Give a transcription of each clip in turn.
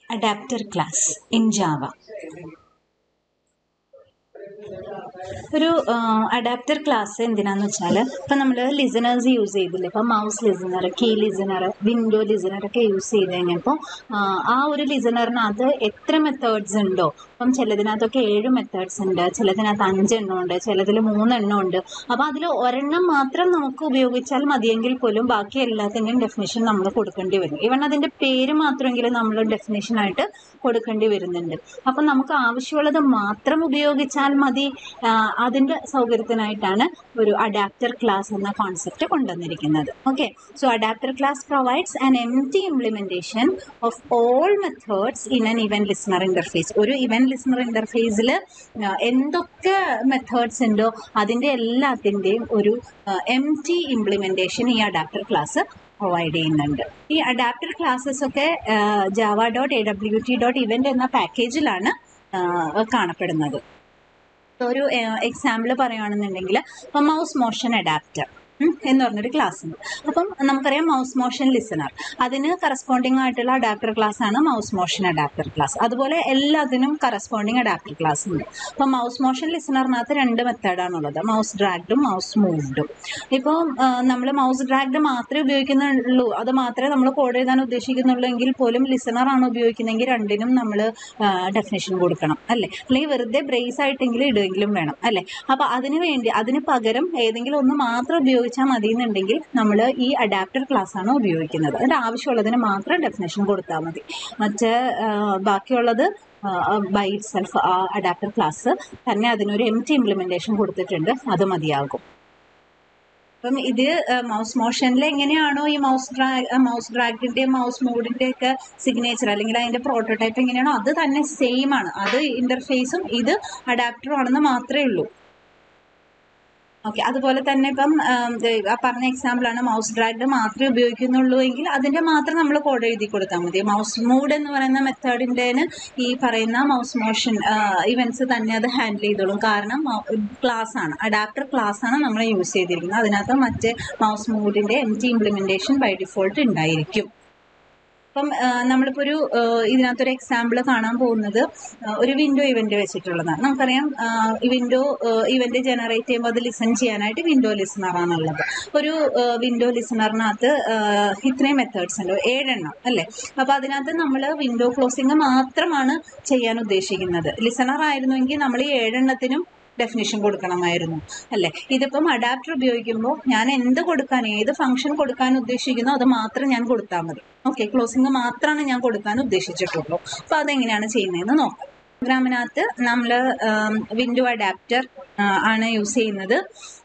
adapter class in Java. ഒരു adapter class എന്തിനാന്ന് വെച്ചാൽ ഇപ്പം നമ്മൾ ലിസണേഴ്സ് യൂസ് ചെയ്തില്ലേ ഇപ്പം mouse listener key listener window listener ഒക്കെ യൂസ് ചെയ്ത് കഴിഞ്ഞപ്പോൾ ആ ഒരു ലിസണറിനകത്ത് എത്ര മെത്തേഡ്സ് ഉണ്ടോ അപ്പം ചിലതിനകത്തൊക്കെ ഏഴ് മെത്തേഡ്സ് ഉണ്ട് ചിലതിനകത്ത് അഞ്ചെണ്ണം ഉണ്ട് ചിലതിൽ മൂന്നെണ്ണം ഉണ്ട് അപ്പോൾ അതിൽ ഒരെണ്ണം മാത്രം നമുക്ക് ഉപയോഗിച്ചാൽ മതിയെങ്കിൽ പോലും ബാക്കി എല്ലാത്തിൻ്റെയും ഡെഫിനേഷൻ നമ്മൾ കൊടുക്കേണ്ടി വരും ഇവൺ അതിൻ്റെ പേര് മാത്രമെങ്കിലും നമ്മൾ ഡെഫിനേഷനായിട്ട് കൊടുക്കേണ്ടി വരുന്നുണ്ട് അപ്പം നമുക്ക് ആവശ്യമുള്ളത് മാത്രം ഉപയോഗിച്ചാൽ മതി അതിൻ്റെ സൗകര്യത്തിനായിട്ടാണ് ഒരു അഡാപ്റ്റർ ക്ലാസ് എന്ന കോൺസെപ്റ്റ് കൊണ്ടുവന്നിരിക്കുന്നത് okay so adapter class provides an empty implementation of all methods in an event listener interface ഒരു ഇവൻറ്റ് ലിസണർ ഇൻ്റർഫേസിൽ എന്തൊക്കെ മെത്തേഡ്സ് ഉണ്ടോ അതിൻ്റെ എല്ലാത്തിൻ്റെയും ഒരു എം ടി ഇംപ്ലിമെൻറ്റേഷൻ ഈ അഡാപ്റ്റർ ക്ലാസ് പ്രൊവൈഡ് ചെയ്യുന്നുണ്ട് ഈ അഡാപ്റ്റർ ക്ലാസ്സസ് ഒക്കെ Java dot A W T dot event എന്ന പാക്കേജിലാണ് കാണപ്പെടുന്നത് ഒരു എക്സാമ്പിൾ പറയുകയാണെന്നുണ്ടെങ്കിൽ ഇപ്പം മൗസ് മോഷൻ അഡാപ്റ്റർ എന്ന് പറഞ്ഞൊരു ക്ലാസ് ഉണ്ട് അപ്പം നമുക്കറിയാം മൗസ് മോഷൻ ലിസണർ അതിന് കറസ്പോണ്ടിങ് ആയിട്ടുള്ള അഡാപ്റ്റർ ക്ലാസ് ആണ് മൗസ് മോഷൻ അഡാപ്റ്റർ ക്ലാസ് അതുപോലെ എല്ലാത്തിനും കറസ്പോണ്ടിങ് അഡാപ്റ്റർ ക്ലാസ് ഉണ്ട് അപ്പം മൗസ് മോഷൻ ലിസണറിനകത്ത് രണ്ട് മെത്തേഡാണുള്ളത് മൗസ് ഡ്രാഗ്ഡും മൗസ് മൂവ്ഡും ഇപ്പോൾ നമ്മൾ മൗസ് ഡ്രാഗ്ഡ് മാത്രമേ ഉപയോഗിക്കുന്നുള്ളൂ അത് മാത്രമേ നമ്മൾ കോഡ് എഴുതാൻ ഉദ്ദേശിക്കുന്നുള്ളൂ എങ്കിൽ പോലും ലിസണർ ആണ് ഉപയോഗിക്കുന്നതെങ്കിൽ രണ്ടിനും നമ്മൾ ഡെഫിനേഷൻ കൊടുക്കണം അല്ലേ അല്ലെങ്കിൽ വെറുതെ ബ്രേസ് ആയിട്ടെങ്കിലും ഇടുമെങ്കിലും വേണം അല്ലേ അപ്പോൾ അതിന് വേണ്ടി അതിന് പകരം ഏതെങ്കിലും ഒന്ന് മാത്രം ഉപയോഗിച്ച് ഉപയോഗിച്ചാൽ മതി എന്നുണ്ടെങ്കിൽ നമ്മൾ ഈ അഡാപ്റ്റർ ക്ലാസ് ആണ് ഉപയോഗിക്കുന്നത് അതിൻ്റെ ആവശ്യമുള്ളതിന് മാത്രം ഡെഫിനേഷൻ കൊടുത്താൽ മതി മറ്റ് ബാക്കിയുള്ളത് ബൈ ഇറ്റ് സെൽഫ് ആ അഡാപ്റ്റർ ക്ലാസ് തന്നെ അതിനൊരു എം ടി ഇംപ്ലിമെൻറ്റേഷൻ കൊടുത്തിട്ടുണ്ട് അത് മതിയാകും അപ്പം ഇത് മൗസ് മോഷനിൽ എങ്ങനെയാണോ ഈ മൗസ് ഡ്രാ മൗസ് ഡ്രാഗിൻ്റെ മൗസ് മോഡിൻ്റെ ഒക്കെ സിഗ്നേച്ചർ അല്ലെങ്കിൽ അതിൻ്റെ പ്രോട്ടോടൈപ്പ് എങ്ങനെയാണോ അത് തന്നെ സെയിം ആണ് അത് ഇൻ്റർഫേസും ഇത് അഡാപ്റ്ററും ആണെന്ന് മാത്രമേ ഉള്ളൂ ഓക്കെ അതുപോലെ തന്നെ ഇപ്പം ആ പറഞ്ഞ എക്സാമ്പിളാണ് മൗസ് ഡ്രാഗ്ഡ് മാത്രമേ ഉപയോഗിക്കുന്നുള്ളൂ എങ്കിൽ അതിൻ്റെ മാത്രം നമ്മൾ കോഡ് എഴുതി കൊടുത്താൽ മതി മൗസ് മൂഡ് എന്ന് പറയുന്ന മെത്തേഡിൻ്റെ ഈ പറയുന്ന മൗസ് മോഷൻ ഇവൻറ്റ്സ് തന്നെ അത് ഹാൻഡിൽ ചെയ്തോളും കാരണം ക്ലാസ് ആണ് അഡാപ്റ്റർ ക്ലാസ് ആണ് നമ്മൾ യൂസ് ചെയ്തിരിക്കുന്നത് അതിനകത്ത് മറ്റ് മൗസ് മൂഡിൻ്റെ empty implementation by default ഉണ്ടായിരിക്കും അപ്പം നമ്മളിപ്പോൾ ഒരു ഇതിനകത്തൊരു എക്സാമ്പിൾ കാണാൻ പോകുന്നത് ഒരു വിൻഡോ ഇവൻ്റ് വെച്ചിട്ടുള്ളതാണ് നമുക്കറിയാം ഈ വിൻഡോ ഇവൻ്റ് ജനറേറ്റ് ചെയ്യുമ്പോൾ അത് ലിസൺ ചെയ്യാനായിട്ട് വിൻഡോ ലിസണറാണുള്ളത് ഒരു വിൻഡോ ലിസണറിനകത്ത് ഇത്രയും മെത്തേഡ്സ് ഉണ്ട് ഏഴെണ്ണം അല്ലേ അപ്പോൾ അതിനകത്ത് നമ്മൾ വിൻഡോ ക്ലോസിങ് മാത്രമാണ് ചെയ്യാൻ ഉദ്ദേശിക്കുന്നത് ലിസണർ ആയിരുന്നുവെങ്കിൽ നമ്മൾ ഈ ഏഴെണ്ണത്തിനും ഡെഫിനിഷൻ കൊടുക്കണമായിരുന്നു അല്ലേ ഇതിപ്പം അഡാപ്റ്റർ ഉപയോഗിക്കുമ്പോൾ ഞാൻ എന്ത് കൊടുക്കാൻ ഏത് ഫംഗ്ഷൻ കൊടുക്കാൻ ഉദ്ദേശിക്കുന്നോ അത് മാത്രം ഞാൻ കൊടുത്താൽ മതി ഓക്കെ ക്ലോസിങ് മാത്രമാണ് ഞാൻ കൊടുക്കാൻ ഉദ്ദേശിച്ചിട്ടുള്ളൂ അപ്പോൾ അതെങ്ങനെയാണ് ചെയ്യുന്നതെന്ന് നോക്കാം പ്രോഗ്രാമിനകത്ത് നമ്മൾ വിൻഡോ അഡാപ്റ്റർ ആണ് യൂസ് ചെയ്യുന്നത്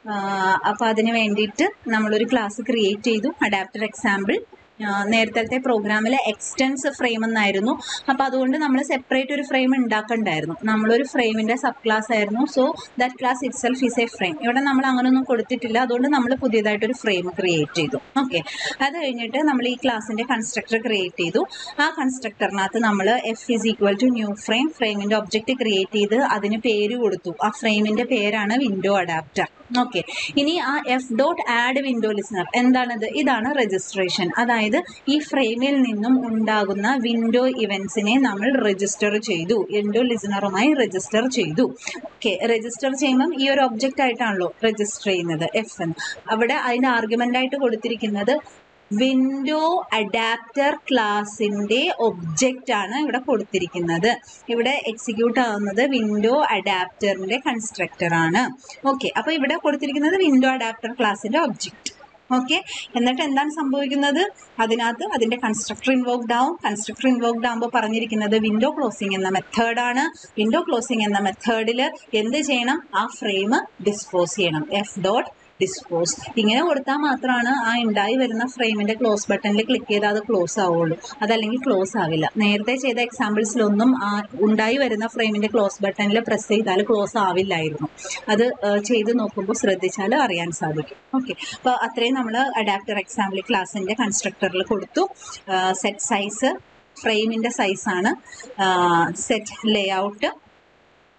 അപ്പോൾ അതിന് വേണ്ടിയിട്ട് നമ്മളൊരു ക്ലാസ് ക്രിയേറ്റ് ചെയ്തു അഡാപ്റ്റർ എക്സാമ്പിൾ നേരത്തെ പ്രോഗ്രാമിൽ എക്സ്റ്റൻസ് ഫ്രെയിം എന്നായിരുന്നു അപ്പോൾ അതുകൊണ്ട് നമ്മൾ സെപ്പറേറ്റ് ഒരു ഫ്രെയിം ഉണ്ടാക്കണ്ടായിരുന്നു നമ്മളൊരു ഫ്രെയിമിൻ്റെ സബ് ക്ലാസ് ആയിരുന്നു so that class itself is a frame ഇവിടെ നമ്മൾ അങ്ങനെയൊന്നും കൊടുത്തിട്ടില്ല അതുകൊണ്ട് നമ്മൾ പുതിയതായിട്ടൊരു ഫ്രെയിം ക്രിയേറ്റ് ചെയ്തു ഓക്കെ അത് കഴിഞ്ഞിട്ട് നമ്മൾ ഈ ക്ലാസ്സിൻ്റെ കൺസ്ട്രക്ടർ ക്രിയേറ്റ് ചെയ്തു ആ കൺസ്ട്രക്ടറിനകത്ത് നമ്മൾ F is equal to new frame ഫ്രെയിമിൻ്റെ ഒബ്ജക്റ്റ് ക്രിയേറ്റ് ചെയ്ത് അതിന് പേര് കൊടുത്തു ആ ഫ്രെയിമിൻ്റെ പേരാണ് വിൻഡോ അഡാപ്റ്റർ ഓക്കെ ഇനി ആ F dot add window listener എന്താണിത് ഇതാണ് രജിസ്ട്രേഷൻ അതായത് ഈ ഫ്രെയിമിൽ നിന്നും ഉണ്ടാകുന്ന വിൻഡോ ഇവൻസിനെ നമ്മൾ രജിസ്റ്റർ ചെയ്തു വിൻഡോ ലിസണറുമായി രജിസ്റ്റർ ചെയ്തു ഓക്കെ രജിസ്റ്റർ ചെയ്യുമ്പം ഈ ഒരു ഒബ്ജക്റ്റ് ആയിട്ടാണല്ലോ രജിസ്റ്റർ ചെയ്യുന്നത് എഫ് എന്ന് അവിടെ അതിൻ്റെ ആർഗ്യുമെൻ്റ് ആയിട്ട് കൊടുത്തിരിക്കുന്നത് വിൻഡോ അഡാപ്റ്റർ ക്ലാസിൻ്റെ ഒബ്ജക്റ്റ് ആണ് ഇവിടെ കൊടുത്തിരിക്കുന്നത് ഇവിടെ എക്സിക്യൂട്ട് ആവുന്നത് വിൻഡോ അഡാപ്റ്ററിൻ്റെ കൺസ്ട്രക്ടർ ആണ് ഓക്കെ അപ്പോൾ ഇവിടെ കൊടുത്തിരിക്കുന്നത് വിൻഡോ അഡാപ്റ്റർ ക്ലാസിൻ്റെ ഒബ്ജക്റ്റ് ഓക്കെ എന്നിട്ട് എന്താണ് സംഭവിക്കുന്നത് അതിനകത്ത് അതിൻ്റെ കൺസ്ട്രക്ടർ ഇൻവോക്ഡ് ആവും കൺസ്ട്രക്ടർ ഇൻവോക്ഡ് ആകുമ്പോൾ പറഞ്ഞിരിക്കുന്നത് വിൻഡോ ക്ലോസിംഗ് എന്ന മെത്തേഡാണ് വിൻഡോ ക്ലോസിംഗ് എന്ന മെത്തേഡിൽ എന്ത് ചെയ്യണം ആ ഫ്രെയിം ഡിസ്പോസ് ചെയ്യണം എഫ് ഡോട്ട് ഡിസ്പോസ് ഇങ്ങനെ കൊടുത്താൽ മാത്രമാണ് ആ ഉണ്ടായി വരുന്ന ഫ്രെയിമിൻ്റെ ക്ലോസ് ബട്ടണിൽ ക്ലിക്ക് ചെയ്താൽ അത് ക്ലോസ് ആവുള്ളൂ അതല്ലെങ്കിൽ ക്ലോസ് ആവില്ല നേരത്തെ ചെയ്ത എക്സാമ്പിൾസിലൊന്നും ആ ഉണ്ടായി വരുന്ന ഫ്രെയിമിൻ്റെ ക്ലോസ് ബട്ടണിൽ പ്രസ് ചെയ്താൽ ക്ലോസ് ആവില്ലായിരുന്നു അത് ചെയ്ത് നോക്കുമ്പോൾ ശ്രദ്ധിച്ചാൽ അറിയാൻ സാധിക്കും ഓക്കെ അപ്പോൾ അത്രയും നമ്മൾ അഡാപ്റ്റർ എക്സാമ്പിൾ ക്ലാസ്സിൻ്റെ കൺസ്ട്രക്ടറിൽ കൊടുത്തു സെറ്റ് സൈസ് ഫ്രെയിമിൻ്റെ സൈസാണ് സെറ്റ് ലേ ഔട്ട്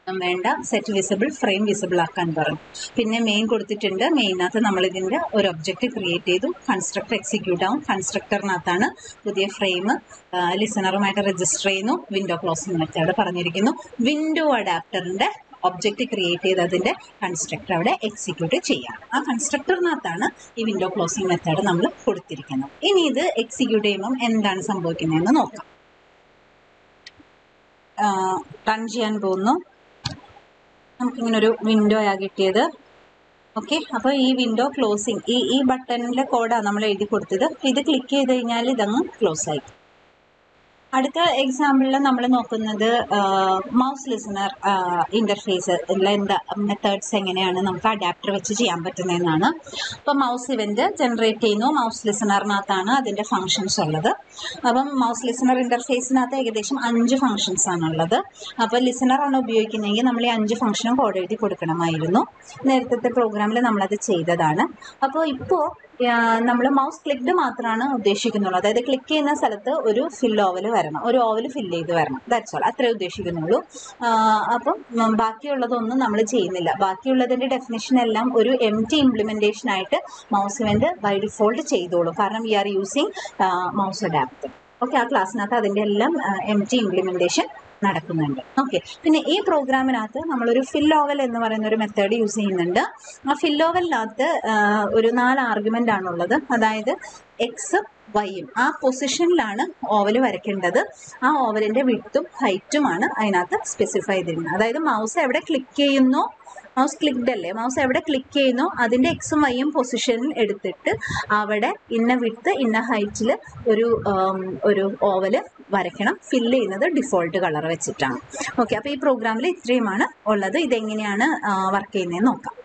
വേണ്ട സെറ്റ് വിസിബിൾ ഫ്രെയിം വിസിബിൾ ആക്കാൻ പറഞ്ഞു പിന്നെ മെയിൻ കൊടുത്തിട്ടുണ്ട് മെയിനകത്ത് നമ്മൾ ഇതിന്റെ ഒരു ഒബ്ജക്റ്റ് ക്രിയേറ്റ് ചെയ്തു കൺസ്ട്രക്ടർ എക്സിക്യൂട്ട് ആവും കൺസ്ട്രക്ടറിനകത്താണ് പുതിയ ഫ്രെയിം ലിസണറുമായിട്ട് രജിസ്റ്റർ ചെയ്യുന്നു വിൻഡോ ക്ലോസിംഗ് മെത്തേഡ് പറഞ്ഞിരിക്കുന്നു വിൻഡോ അഡാപ്റ്ററിന്റെ ഒബ്ജക്റ്റ് ക്രിയേറ്റ് ചെയ്ത് അതിന്റെ കൺസ്ട്രക്ടർ അവിടെ എക്സിക്യൂട്ട് ചെയ്യാം ആ കൺസ്ട്രക്ടറിനകത്താണ് ഈ വിൻഡോ ക്ലോസിംഗ് മെത്തേഡ് നമ്മൾ കൊടുത്തിരിക്കുന്നത് ഇനി ഇത് എക്സിക്യൂട്ട് ചെയ്യുമ്പം എന്താണ് സംഭവിക്കുന്നതെന്ന് നോക്കാം റൺ ചെയ്യാൻ പോകുന്നു നമുക്കിങ്ങനെ ഒരു വിൻഡോ ആ കിട്ടിയത് ഓക്കെ അപ്പോൾ ഈ വിൻഡോ ക്ലോസിങ് ഈ ഈ ബട്ടണിലെ കോഡാണ് നമ്മൾ എഴുതി കൊടുത്തത് ഇത് ക്ലിക്ക് ചെയ്ത് കഴിഞ്ഞാൽ ഇതങ്ങ് ക്ലോസ് ആയി അടുത്ത എക്സാമ്പിളിൽ നമ്മൾ നോക്കുന്നത് മൗസ് ലിസണർ ഇന്റർഫേസ് എന്താ മെത്തേഡ്സ് എങ്ങനെയാണ് നമുക്ക് അഡാപ്റ്റർ വെച്ച് ചെയ്യാൻ പറ്റുന്നതെന്നാണ് അപ്പോൾ മൗസ് ഇവന്റ് ജനറേറ്റ് ചെയ്യുന്നു മൗസ് ലിസണറിനകത്താണ് അതിന്റെ ഫങ്ഷൻസ് ഉള്ളത് അപ്പം മൗസ് ലിസണർ ഇന്റർഫേസിനകത്ത് ഏകദേശം അഞ്ച് ഫങ്ഷൻസ് ആണുള്ളത് അപ്പോൾ ലിസണർ ആണ് ഉപയോഗിക്കുന്നതെങ്കിൽ നമ്മൾ ഈ അഞ്ച് ഫംഗ്ഷനും കോഡ് എഴുതി കൊടുക്കണമായിരുന്നു നേരത്തെ പ്രോഗ്രാമിൽ നമ്മളത് ചെയ്തതാണ് അപ്പോൾ ഇപ്പോൾ നമ്മൾ മൗസ് ക്ലിക്ഡ് മാത്രമാണ് ഉദ്ദേശിക്കുന്നുള്ളൂ അതായത് ക്ലിക്ക് ചെയ്യുന്ന സ്ഥലത്ത് ഒരു ഫിൽ ഓവൽ വരണം ഒരു ഓവൽ ഫില്ല് ചെയ്ത് വരണം ദാറ്റ്സ് ഓൾ അത്രേ ഉദ്ദേശിക്കുന്നുള്ളൂ അപ്പം ഉം, ബാക്കിയുള്ളതൊന്നും നമ്മൾ ചെയ്യുന്നില്ല ബാക്കിയുള്ളതിന്റെ ഡെഫിനിഷൻ എല്ലാം ഒരു എം ടി ഇംപ്ലിമെന്റേഷൻ ആയിട്ട് മൗസ് ഇവന്റ് ബൈ ഡിഫോൾട്ട് ചെയ്തോളും കാരണം we are using mouse adapter okay ആ ക്ലാസ്സിനകത്ത് അതിന്റെ എല്ലാം എം ടി ഇംപ്ലിമെന്റേഷൻ നടക്കുന്നുണ്ട് ഓക്കെ പിന്നെ ഈ പ്രോഗ്രാമിനകത്ത് നമ്മളൊരു ഫിൽ ഓവൽ എന്ന് പറയുന്ന ഒരു മെത്തേഡ് യൂസ് ചെയ്യുന്നുണ്ട് ആ ഫിൽ ഓവലിനകത്ത് ഒരു നാല് ആർഗ്യുമെന്റ് ആണുള്ളത് അതായത് എക്സ് വൈയും ആ പൊസിഷനിലാണ് ഓവൽ വരയ്ക്കേണ്ടത് ആ ഓവലിന്റെ വിട്ടും ഹൈറ്റുമാണ് അതിനകത്ത് സ്പെസിഫൈ ചെയ്തിരിക്കുന്നത് അതായത് മൗസ് എവിടെ ക്ലിക്ക് ചെയ്യുന്നോ മൗസ് ക്ലിക്ഡ് അല്ലേ മൗസ് എവിടെ ക്ലിക്ക് ചെയ്യുന്നോ അതിന്റെ എക്സും വൈയും പൊസിഷനിൽ എടുത്തിട്ട് അവിടെ ഇന്ന വിട്ട് ഇന്ന ഹൈറ്റിൽ ഒരു ഉം, ഒരു ഓവല് വരയ്ക്കണം ഫില്ല് ചെയ്യുന്നത് ഡിഫോൾട്ട് കളർ വെച്ചിട്ടാണ് ഓക്കെ അപ്പോൾ ഈ പ്രോഗ്രാമിൽ ഇത്രയുമാണ് ഉള്ളത് ഇതെങ്ങനെയാണ് വർക്ക് ചെയ്യുന്നതെന്ന് നോക്കാം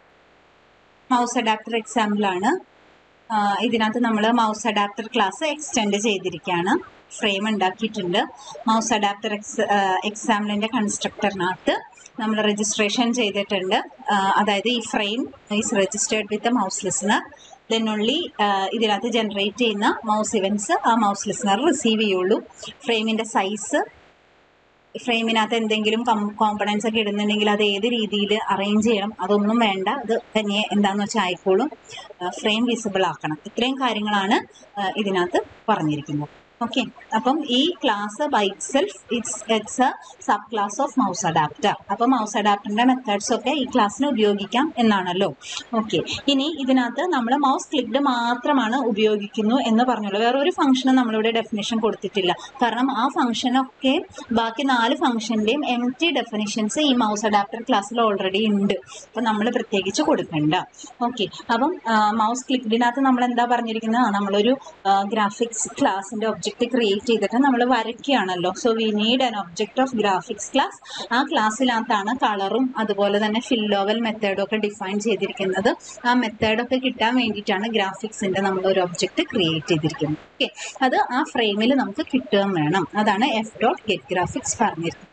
മൗസ് അഡാപ്റ്റർ എക്സാമ്പിൾ ആണ് ആ, ഇതിനകത്ത് നമ്മൾ മൗസ് അഡാപ്റ്റർ ക്ലാസ് എക്സ്റ്റെൻഡ് ചെയ്തിരിക്കുകയാണ് ഫ്രെയിം ഉണ്ടാക്കിയിട്ടുണ്ട് മൗസ് അഡാപ്റ്റർ എക്സ് എക്സാമ്പിളിന്റെ കൺസ്ട്രക്ടറിനകത്ത് നമ്മൾ രജിസ്ട്രേഷൻ ചെയ്തിട്ടുണ്ട് ആ, അതായത് ഈ frame is registered with mouse listener then only ഇതിനകത്ത് ജനറേറ്റ് ചെയ്യുന്ന മൗസ് ഇവൻസ് ആ മൗസ് ലിസണർ റിസീവ് ചെയ്യുള്ളൂ ഫ്രെയിമിന്റെ സൈസ് ഫ്രെയിമിനകത്ത് എന്തെങ്കിലും കോമ്പണൻസ് ഒക്കെ ഇടുന്നുണ്ടെങ്കിൽ അത് ഏത് രീതിയിൽ അറേഞ്ച് ചെയ്യണം അതൊന്നും വേണ്ട അത് തന്നെ എന്താന്ന് വെച്ചാൽ ആയിക്കോളും ഫ്രെയിം വിസിബിൾ ആക്കണം ഇത്രയും കാര്യങ്ങളാണ് ആ, ഇതിനകത്ത് പറഞ്ഞിരിക്കുന്നത് ഓക്കെ അപ്പം ഈ class by self it's it's a sub class of mouse adapter അപ്പം മൗസ് അഡാപ്റ്ററിന്റെ മെത്തേഡ്സ് ഒക്കെ ഈ ക്ലാസ്സിന് ഉപയോഗിക്കാം എന്നാണല്ലോ ഓക്കെ ഇനി ഇതിനകത്ത് നമ്മൾ മൗസ് ക്ലിക്ഡ് മാത്രമാണ് ഉപയോഗിക്കുന്നു എന്ന് പറഞ്ഞുള്ളൂ വേറെ ഒരു ഫംഗ്ഷനും നമ്മളിവിടെ ഡെഫിനേഷൻ കൊടുത്തിട്ടില്ല കാരണം ആ ഫംഗ്ഷനൊക്കെ ബാക്കി നാല് ഫംഗ്ഷന്റെയും എം ടി ഡെഫിനിഷൻസ് ഈ മൗസ് അഡാപ്റ്റർ ക്ലാസ്സിൽ ഓൾറെഡി ഉണ്ട് അപ്പം നമ്മൾ പ്രത്യേകിച്ച് കൊടുക്കണ്ട ഓക്കെ അപ്പം മൗസ് ക്ലിക്ഡിനകത്ത് നമ്മൾ എന്താ പറഞ്ഞിരിക്കുന്നത് ആ, നമ്മളൊരു ഗ്രാഫിക്സ് ക്ലാസിന്റെ ഒബ്ജക്റ്റ് ക്രിയേറ്റ് ചെയ്തിട്ട് നമ്മൾ വരയ്ക്കുകയാണല്ലോ so we need an object of graphics class ആ ക്ലാസ്സിനകത്താണ് കളറും അതുപോലെ തന്നെ ഫില്ലോവൽ മെത്തേഡും ഒക്കെ ഡിഫൈൻ ചെയ്തിരിക്കുന്നത് ആ മെത്തേഡൊക്കെ കിട്ടാൻ വേണ്ടിയിട്ടാണ് ഗ്രാഫിക്സിന്റെ നമ്മൾ ഒരു ഒബ്ജക്റ്റ് ക്രിയേറ്റ് ചെയ്തിരിക്കുന്നത് ഓക്കെ അത് ആ ഫ്രെയിമിൽ നമുക്ക് കിട്ടുകയും വേണം അതാണ് എഫ് ഡോട്ട് ഗെറ്റ് ഗ്രാഫിക്സ് പറഞ്ഞിരിക്കുന്നത്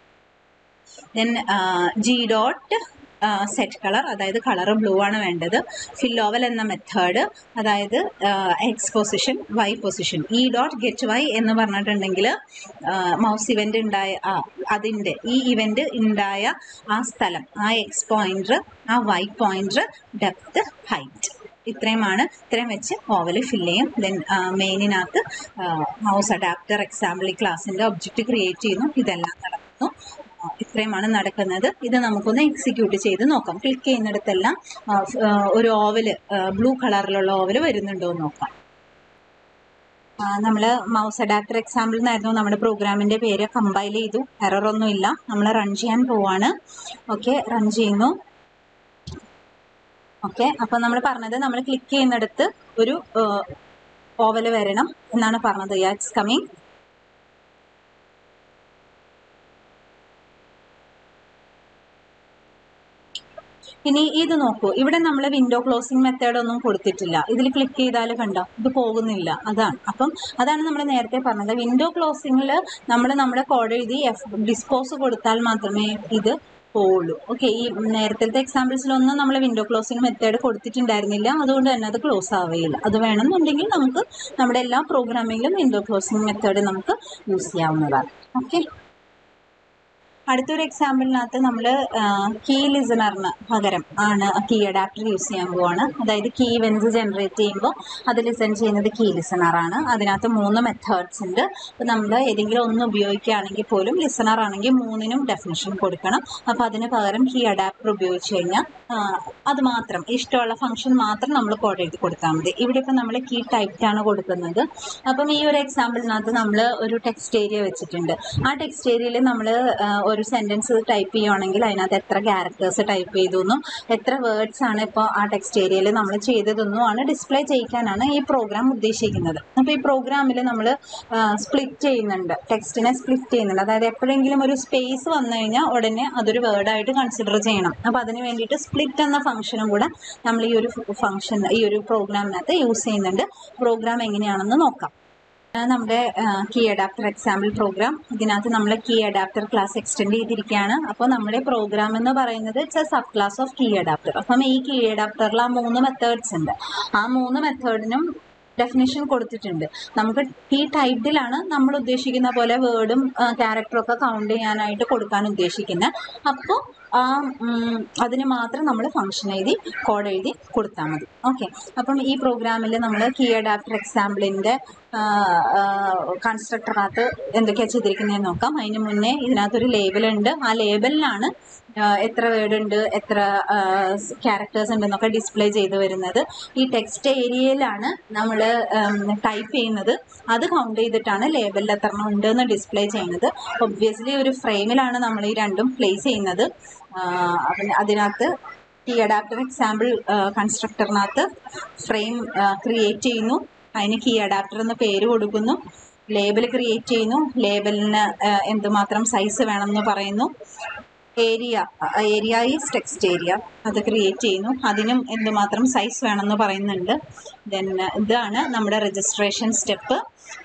then G dot set colour അതായത് കളർ ബ്ലൂ ആണ് വേണ്ടത് ഫില്ലോവൽ എന്ന മെത്തേഡ് അതായത് X position Y position E dot get Y എന്ന് പറഞ്ഞിട്ടുണ്ടെങ്കിൽ മൗസ് ഇവന്റ് ഉണ്ടായ ആ അതിന്റെ ഈ ഇവന്റ് ഉണ്ടായ ആ സ്ഥലം ആ എക്സ് പോയിന്റർ ആ വൈ പോയിന്റർ ഡെപ്ത് ഹൈറ്റ് ഇത്രയുമാണ് ഇത്രയും വെച്ച് ഓവൽ ഫില്ല് ചെയ്യും ദെൻ മെയിനിനകത്ത് മൗസ് അഡാപ്റ്റർ എക്സാമ്പിൾ ഈ ക്ലാസ്സിന്റെ ഒബ്ജക്റ്റ് ക്രിയേറ്റ് ചെയ്യുന്നു ഇതെല്ലാം നടക്കുന്നു ആ, ഇത്രയുമാണ് നടക്കുന്നത് ഇത് നമുക്കൊന്ന് എക്സിക്യൂട്ട് ചെയ്ത് നോക്കാം ക്ലിക്ക് ചെയ്യുന്നിടത്തെല്ലാം ആ, ഫ്- ആ, ഒരു ഓവല് ബ്ലൂ കളറിലുള്ള ഓവല് വരുന്നുണ്ടോ എന്ന് നോക്കാം നമ്മൾ മൗസ് അഡാപ്റ്റർ എക്സാമ്പിൾ എന്നായിരുന്നു നമ്മുടെ പ്രോഗ്രാമിന്റെ പേര് കമ്പൈൽ ചെയ്തു എറർ ഒന്നും ഇല്ല നമ്മൾ റൺ ചെയ്യാൻ പോവാണ് ഓക്കെ റൺ ചെയ്യുന്നു ഓക്കെ അപ്പൊ നമ്മൾ പറഞ്ഞത് നമ്മൾ ക്ലിക്ക് ചെയ്യുന്നിടത്ത് ഒരു ഓവല് വരണം എന്നാണ് പറഞ്ഞത് യാറ്റ്സ് കമ്മിങ് ഇനി ഇത് നോക്കൂ ഇവിടെ നമ്മൾ വിൻഡോ ക്ലോസിംഗ് മെത്തേഡ് ഒന്നും കൊടുത്തിട്ടില്ല ഇതിൽ ക്ലിക്ക് ചെയ്താൽ കണ്ടോ ഇത് പോകുന്നില്ല അതാണ് അപ്പം അതാണ് നമ്മൾ നേരത്തെ പറഞ്ഞത് വിൻഡോ ക്ലോസിംഗിൽ നമ്മൾ നമ്മുടെ കോഡ് എഴുതി എഫ് ഡിസ്പോസ് കൊടുത്താൽ മാത്രമേ ഇത് പോവുള്ളൂ ഓക്കെ ഈ നേരത്തെ എക്സാമ്പിൾസിലൊന്നും നമ്മൾ വിൻഡോ ക്ലോസിംഗ് മെത്തേഡ് കൊടുത്തിട്ടുണ്ടായിരുന്നില്ല അതുകൊണ്ട് തന്നെ അത് ക്ലോസ് ആവുകയില്ല അത് വേണമെന്നുണ്ടെങ്കിൽ നമുക്ക് നമ്മുടെ എല്ലാ പ്രോഗ്രാമിങ്ങിലും വിൻഡോ ക്ലോസിംഗ് മെത്തേഡ് നമുക്ക് യൂസ് ചെയ്യാവുന്നതാണ് ഓക്കെ അടുത്തൊരു എക്സാമ്പിളിനകത്ത് നമ്മൾ കീ ലിസണറിന് പകരം ആണ് കീ അഡാപ്റ്റർ യൂസ് ചെയ്യാൻ പോവാണ് അതായത് കീ ഇവൻസ് ജനറേറ്റ് ചെയ്യുമ്പോൾ അത് ലിസൺ ചെയ്യുന്നത് കീ ലിസണറാണ് അതിനകത്ത് മൂന്ന് മെത്തേഡ്സ് ഉണ്ട് അപ്പോൾ നമ്മൾ ഏതെങ്കിലും ഒന്ന് ഉപയോഗിക്കുകയാണെങ്കിൽ പോലും ലിസണർ ആണെങ്കിൽ മൂന്നിനും ഡെഫിനിഷൻ കൊടുക്കണം അപ്പോൾ അതിന് പകരം കീ അഡാപ്റ്റർ ഉപയോഗിച്ച് കഴിഞ്ഞാൽ ആ, അത് മാത്രം ഇഷ്ടമുള്ള ഫംഗ്ഷൻ മാത്രം നമ്മൾ കോഡ് എഴുതി കൊടുത്താൽ മതി ഇവിടെ ഇപ്പം നമ്മൾ കീ ടൈപ്ഡ് ആണ് കൊടുക്കുന്നത് അപ്പം ഈ ഒരു എക്സാമ്പിളിനകത്ത് നമ്മൾ ഒരു ടെക്സ്റ്റ് ഏരിയ വെച്ചിട്ടുണ്ട് ആ ടെക്സ്റ്റ് ഏരിയയിൽ നമ്മൾ ഒരു സെൻറ്റൻസ് ടൈപ്പ് ചെയ്യുവാണെങ്കിൽ അതിനകത്ത് എത്ര ക്യാരക്ടേഴ്സ് ടൈപ്പ് ചെയ്തു എന്നും എത്ര വേർഡ്സ് ആണ് ഇപ്പോൾ ആ ടെക്സ്റ്റ് ഏരിയയിൽ നമ്മൾ ചെയ്തതെന്നും ആണ് ഡിസ്പ്ലേ ചെയ്യിക്കാനാണ് ഈ പ്രോഗ്രാം ഉദ്ദേശിക്കുന്നത് അപ്പോൾ ഈ പ്രോഗ്രാമിൽ നമ്മൾ സ്പ്ലിറ്റ് ചെയ്യുന്നുണ്ട് ടെക്സ്റ്റിനെ സ്പ്ലിറ്റ് ചെയ്യുന്നുണ്ട് അതായത് എപ്പോഴെങ്കിലും ഒരു സ്പേസ് വന്നു കഴിഞ്ഞാൽ ഉടനെ അതൊരു വേർഡായിട്ട് കൺസിഡർ ചെയ്യണം അപ്പോൾ അതിന് വേണ്ടിയിട്ട് സ്പ്ലിറ്റ് എന്ന ഫംഗ്ഷനും കൂടെ നമ്മൾ ഈ ഒരു ഫംഗ്ഷൻ ഈ ഒരു പ്രോഗ്രാമിനകത്ത് യൂസ് ചെയ്യുന്നുണ്ട് പ്രോഗ്രാം എങ്ങനെയാണെന്ന് നോക്കാം ഇതാണ് നമ്മുടെ കീ അഡാപ്റ്റർ എക്സാമ്പിൾ പ്രോഗ്രാം ഇതിനകത്ത് നമ്മൾ കീ അഡാപ്റ്റർ ക്ലാസ് എക്സ്റ്റെൻഡ് ചെയ്തിരിക്കുകയാണ് അപ്പോൾ നമ്മുടെ പ്രോഗ്രാം എന്ന് പറയുന്നത് it's a sub class of key adapter അപ്പം ഈ കീ അഡാപ്റ്ററിൽ ആ മൂന്ന് മെത്തേഡ്സ് ഉണ്ട് ആ മൂന്ന് മെത്തേഡിനും ഡെഫിനേഷൻ കൊടുത്തിട്ടുണ്ട് നമുക്ക് കീ ടൈപ്പിലാണ് നമ്മൾ ഉദ്ദേശിക്കുന്ന പോലെ വേർഡും ക്യാരക്ടറും ഒക്കെ കൗണ്ട് ചെയ്യാനായിട്ട് കൊടുക്കാൻ ഉദ്ദേശിക്കുന്നത് അപ്പോൾ ആ ഉം, അതിന് മാത്രം നമ്മൾ ഫംഗ്ഷൻ എഴുതി കോഡ് എഴുതി കൊടുത്താൽ മതി ഓക്കെ അപ്പം ഈ പ്രോഗ്രാമിൽ നമ്മൾ കീ അഡാപ്റ്റർ എക്സാമ്പിളിൻ്റെ കൺസ്ട്രക്ടറിനകത്ത് എന്തൊക്കെയാണ് ചെയ്തിരിക്കുന്നതെന്ന് നോക്കാം അതിന് മുന്നേ ഇതിനകത്തൊരു ലേബൽ ഉണ്ട് ആ ലേബലിലാണ് എത്ര വേർഡ് ഉണ്ട് എത്ര ക്യാരക്ടേഴ്സ് ഉണ്ടെന്നൊക്കെ ഡിസ്പ്ലേ ചെയ്ത് വരുന്നത് ഈ ടെക്സ്റ്റ് ഏരിയയിലാണ് നമ്മൾ ടൈപ്പ് ചെയ്യുന്നത് അത് കൗണ്ട് ചെയ്തിട്ടാണ് ലേബലിൽ എത്ര എണ്ണം ഉണ്ട് എന്ന് ഡിസ്പ്ലേ ചെയ്യുന്നത് ഒബ്വിയസ്ലി ഒരു ഫ്രെയിമിലാണ് നമ്മൾ ഈ രണ്ടും പ്ലേസ് ചെയ്യുന്നത് ആഹ് അതിന് അതിനകത്ത് ഈ അഡാപ്റ്റർ എക്സാമ്പിൾ കൺസ്ട്രക്ടറിനകത്ത് ഫ്രെയിം ക്രിയേറ്റ് ചെയ്യുന്നു അതിന് കീ അഡാപ്റ്റർ എന്ന് പേര് കൊടുക്കുന്നു ലേബൽ ക്രിയേറ്റ് ചെയ്യുന്നു ലേബലിന് എന്തുമാത്രം സൈസ് വേണമെന്ന് പറയുന്നു area area is text area അത് ക്രിയേറ്റ് ചെയ്യുന്നു അതിനും എന്തുമാത്രം സൈസ് വേണമെന്ന് പറയുന്നുണ്ട് ദെൻ ഇതാണ് നമ്മുടെ registration step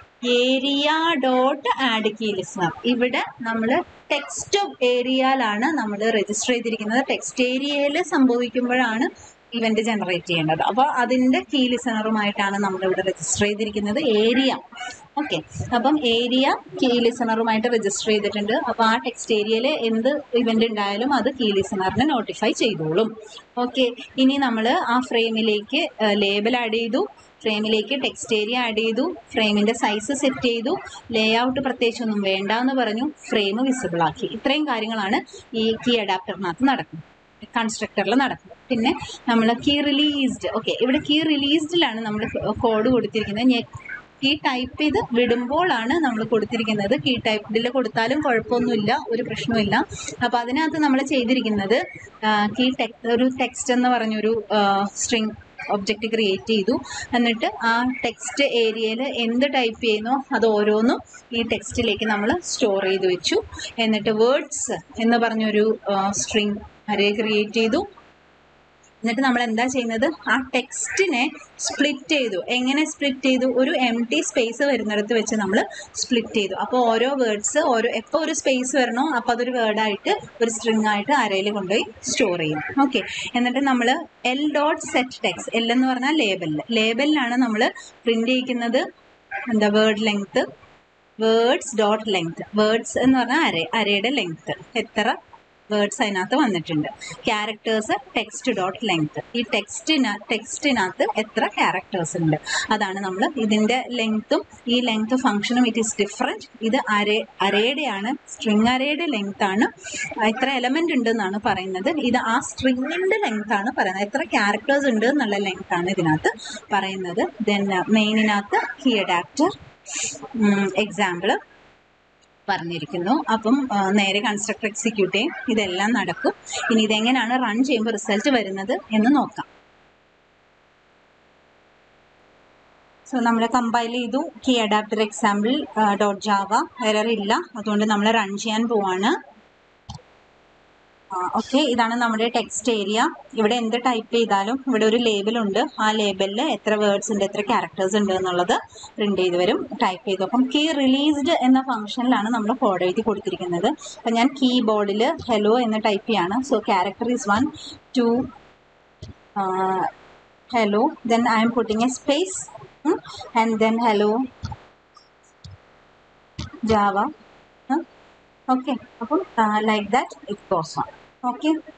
area dot add key listener ഇവിടെ നമ്മൾ ടെക്സ്റ്റ് ഏരിയയിലാണ് നമ്മൾ രജിസ്റ്റർ ചെയ്തിരിക്കുന്നത് ടെക്സ്റ്റ് ഏരിയയിൽ സംഭവിക്കുമ്പോഴാണ് ഇവന്റ് ജനറേറ്റ് ചെയ്യേണ്ടത് അപ്പോൾ അതിൻ്റെ കീ ലിസണറുമായിട്ടാണ് നമ്മളിവിടെ രജിസ്റ്റർ ചെയ്തിരിക്കുന്നത് ഏരിയ ഓക്കെ അപ്പം ഏരിയ കീ ലിസണറുമായിട്ട് രജിസ്റ്റർ ചെയ്തിട്ടുണ്ട് അപ്പോൾ ആ ടെക്സ്റ്റ് ഏരിയയിൽ എന്ത് ഇവന്റ് ഉണ്ടായാലും അത് കീ ലിസണറിനെ നോട്ടിഫൈ ചെയ്തോളും ഓക്കെ ഇനി നമ്മൾ ആ ഫ്രെയിമിലേക്ക് ലേബൽ ആഡ് ചെയ്തു ഫ്രെയിമിലേക്ക് ടെക്സ്റ്റ് ഏരിയ ആഡ് ചെയ്തു ഫ്രെയിമിന്റെ സൈസ് സെറ്റ് ചെയ്തു ലേ ഔട്ട് പ്രത്യേകിച്ചൊന്നും വേണ്ട എന്ന് പറഞ്ഞു ഫ്രെയിം വിസിബിൾ ആക്കി ഇത്രയും കാര്യങ്ങളാണ് ഈ കീ അഡാപ്റ്ററിനകത്ത് നടക്കുന്നത് കൺസ്ട്രക്ടറിൽ നടക്കുന്നത് പിന്നെ നമ്മൾ കീ റിലീസ്ഡ് ഓക്കെ ഇവിടെ കീ റിലീസ്ഡിലാണ് നമ്മൾ കോഡ് കൊടുത്തിരിക്കുന്നത് കീ ടൈപ്പ് ചെയ്ത് വിടുമ്പോഴാണ് നമ്മൾ കൊടുത്തിരിക്കുന്നത് കീ ടൈപ്പിൽ കൊടുത്താലും കുഴപ്പമൊന്നുമില്ല ഒരു പ്രശ്നമില്ല അപ്പോൾ അതിനകത്ത് നമ്മൾ ചെയ്തിരിക്കുന്നത് കീ ടെക് ഒരു ടെക്സ്റ്റ് എന്ന് പറഞ്ഞൊരു സ്ട്രിങ് ഒബ്ജക്റ്റ് ക്രിയേറ്റ് ചെയ്തു എന്നിട്ട് ആ ടെക്സ്റ്റ് ഏരിയയിൽ എന്ത് ടൈപ്പ് ചെയ്യുന്നോ അത് ഓരോന്നും ഈ ടെക്സ്റ്റിലേക്ക് നമ്മൾ സ്റ്റോർ ചെയ്ത് വെച്ചു എന്നിട്ട് വേർഡ്സ് എന്ന് പറഞ്ഞൊരു സ്ട്രിങ് അരേ ക്രിയേറ്റ് ചെയ്തു എന്നിട്ട് നമ്മൾ എന്താ ചെയ്യുന്നത് ആ ടെക്സ്റ്റിനെ സ്പ്ലിറ്റ് ചെയ്തു എങ്ങനെ സ്പ്ലിറ്റ് ചെയ്തു ഒരു എം ടി സ്പേസ് വരുന്നിടത്ത് വെച്ച് നമ്മൾ സ്പ്ലിറ്റ് ചെയ്തു അപ്പോൾ ഓരോ വേർഡ്സ് ഓരോ എപ്പോൾ ഒരു സ്പേസ് വരണോ അപ്പോൾ അതൊരു വേർഡായിട്ട് ഒരു സ്ട്രിങ് ആയിട്ട് അരയിൽ കൊണ്ടുപോയി സ്റ്റോർ ചെയ്യും ഓക്കെ എന്നിട്ട് നമ്മൾ L dot set text L എന്ന് പറഞ്ഞാൽ ലേബലിൽ ലേബലിലാണ് നമ്മൾ പ്രിന്റ് ചെയ്യിക്കുന്നത് എന്താ word length words dot length words എന്ന് പറഞ്ഞാൽ അര അരയുടെ ലെങ്ത് എത്ര വേർഡ്സ് അതിനകത്ത് വന്നിട്ടുണ്ട് ക്യാരക്ടേഴ്സ് ടെക്സ്റ്റ് ഡോട്ട് ലെങ്ത് ഈ ടെക്സ്റ്റിന ടെക്സ്റ്റിനകത്ത് എത്ര ക്യാരക്ടേഴ്സ് ഉണ്ട് അതാണ് നമ്മൾ ഇതിന്റെ ലെങ്ത്തും ഈ ലെങ്ത് ഫംഗ്ഷനും ഇറ്റ് ഈസ് ഡിഫറെൻറ്റ് ഇത് അര അരയുടെയാണ് സ്ട്രിങ് അരയുടെ ലെങ്ത് ആണ് എത്ര എലമെന്റ് ഉണ്ട് എന്നാണ് പറയുന്നത് ഇത് ആ സ്ട്രിങ്ങിന്റെ ലെങ്ത് ആണ് പറയുന്നത് എത്ര ക്യാരക്ടേഴ്സ് ഉണ്ട് എന്നുള്ള ലെങ്ത് ആണ് ഇതിനകത്ത് പറയുന്നത് ദെൻ മെയിനിനകത്ത് കീ അഡാപ്റ്റർ എക്സാമ്പിൾ പറഞ്ഞിരിക്കുന്നു അപ്പം ആ, നേരെ കൺസ്ട്രക്ടർ എക്സിക്യൂട്ട് ചെയ്യും ഇതെല്ലാം നടക്കും ഇനി ഇതെങ്ങനെയാണ് റൺ ചെയ്യുമ്പോൾ റിസൾട്ട് വരുന്നത് എന്ന് നോക്കാം സോ നമ്മൾ കമ്പൈൽ ചെയ്തു key adapter example dot Java error ഇല്ല അതുകൊണ്ട് നമ്മൾ റൺ ചെയ്യാൻ പോവാണ് ഓക്കെ ഇതാണ് നമ്മുടെ ടെക്സ്റ്റ് ഏരിയ ഇവിടെ എന്ത് ടൈപ്പ് ചെയ്താലും ഇവിടെ ഒരു ലേബൽ ഉണ്ട് ആ ലേബലിൽ എത്ര വേർഡ്സ് ഉണ്ട് എത്ര ക്യാരക്ടേഴ്സ് ഉണ്ട് എന്നുള്ളത് പ്രിന്റ് ചെയ്ത് വരും ടൈപ്പ് ചെയ്തു അപ്പം കീ റിലീസ്ഡ് എന്ന ഫംഗ്ഷനിലാണ് നമ്മൾ കോഡ് എഴുതി കൊടുത്തിരിക്കുന്നത് അപ്പം ഞാൻ കീബോർഡിൽ ഹലോ എന്ന് ടൈപ്പ് ചെയ്യാണ് so character is one two hello then I'm putting a space and then hello Java okay അപ്പം like that it goes on okay